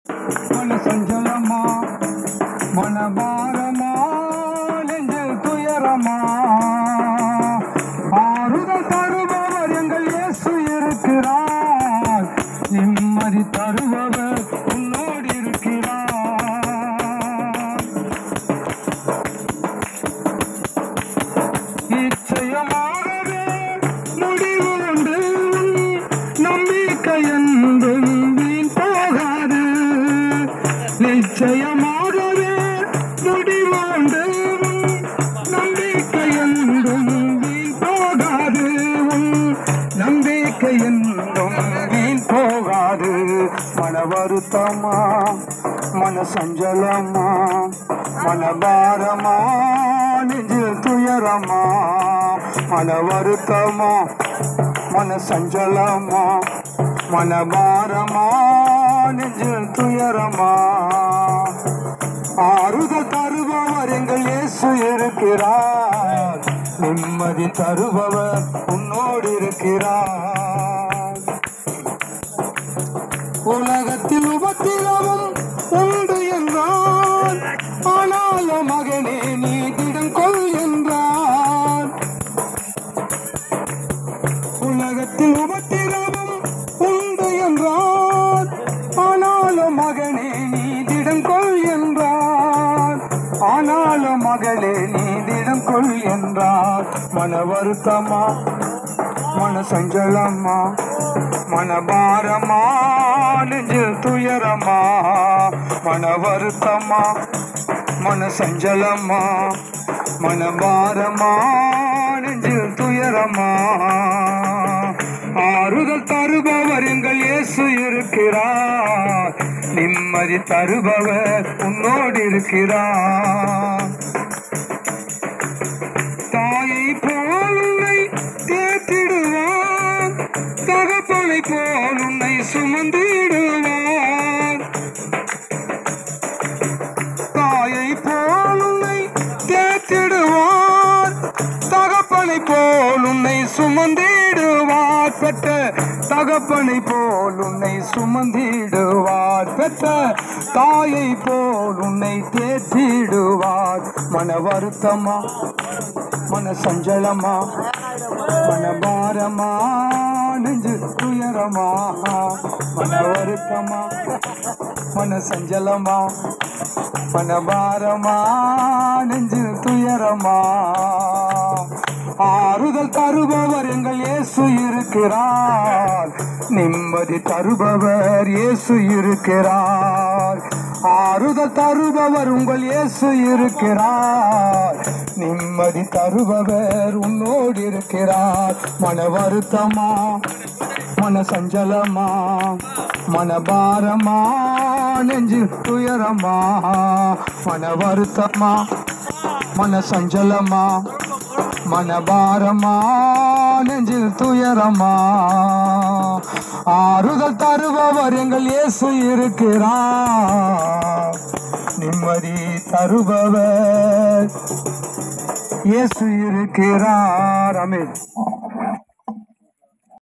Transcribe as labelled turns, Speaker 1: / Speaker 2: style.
Speaker 1: மன சஞ்சலமா மனபாரமா நெஞ்சில் துயரமா ஆறுதல் தருபவர் எங்கள் இயேசு இருக்கிறார் நிம்மதி தருபவர் உன்னோடு இருக்கிறார் நிச்சயமாகவே முடிவு உண்டு நம்பிக்கை என்றும் வீண் போகாது நிச்சயமாகவே முடிவு உண்டு நம்பிக்கை என்றும் வீண் போகாது உன் நம்பிக்கை என்றும் வீண் போகாது மன வருத்தமா மன சஞ்சலமா மன பாரமா நெஞ்சில் துயரமா மன வருத்தமா மன சஞ்சலமா மன பாரமா நெஞ்சில் துயரமா ஆறுதல் தருபவர் எங்கள் இயேசு இருக்கிறார் நிம்மதி தருபவர் உன்னோடு இருக்கிறார் உலகத்தில் உபத்திரமும் உண்டு என்றான் ஆனாலும் மகனே நீ திடம் கொள் என்றான் உலகத்தில் உபத்திரமும் உண்டு என்றான் ஆனாலும் மகனே நீ திடம் கொள் என்றான் ஆனாலும் மகளே நீ திடம் கொள் என்றான் மன வருத்தமா மன சஞ்சலமா மன பாரமா நெஞ்சில் துயரமா மன வருத்தமா மன சஞ்சலமா மன பாரமா நெஞ்சில் துயரமா ஆறுதல் தருபவர் எங்கள் இயேசு இருக்கிறார் நிம்மதி தருபவர் உன்னோடு இருக்கிறார் தாயை போல் உன்னை தேற்றிடுவான் தகப்பனை போல் உன்னை சுமந்திடுவான் தாயை போல் உன்னை தேற்றிடுவான் தகப்பனை போல் உன்னை சுமந்திடுவார் பெற்ற தகப்பனை போல் உன்னை சுமந்திடுவார் பெற்ற தாயை போல் உன்னை தேற்றிடுவார் மன வருத்தமா மன சஞ்சலமா மன பாரமா நெஞ்சு துயரமா மன வருத்தமா மன சஞ்சலமா மன பாரமா நெஞ்சு துயரமா ஆறுதல் தருபவர் எங்கள் இயேசு இருக்கிறார் நிம்மதி தருபவர் இயேசு இருக்கிறார் ஆறுதல் தருபவர் உங்கள் இயேசு இருக்கிறார் நிம்மதி தருபவர் உன்னோடு இருக்கிறார் மன வருத்தமா மன சஞ்சலமா மன பாரமா நெஞ்சு துயரமா மன வருத்தமா மன சஞ்சலமா மன பாரமா நெஞ்சில் துயரமா ஆறுதல் தருபவர் எங்கள் இயேசு இருக்கிறார் நிம்மதி தருபவர் இயேசு இருக்கிறார் அமீன்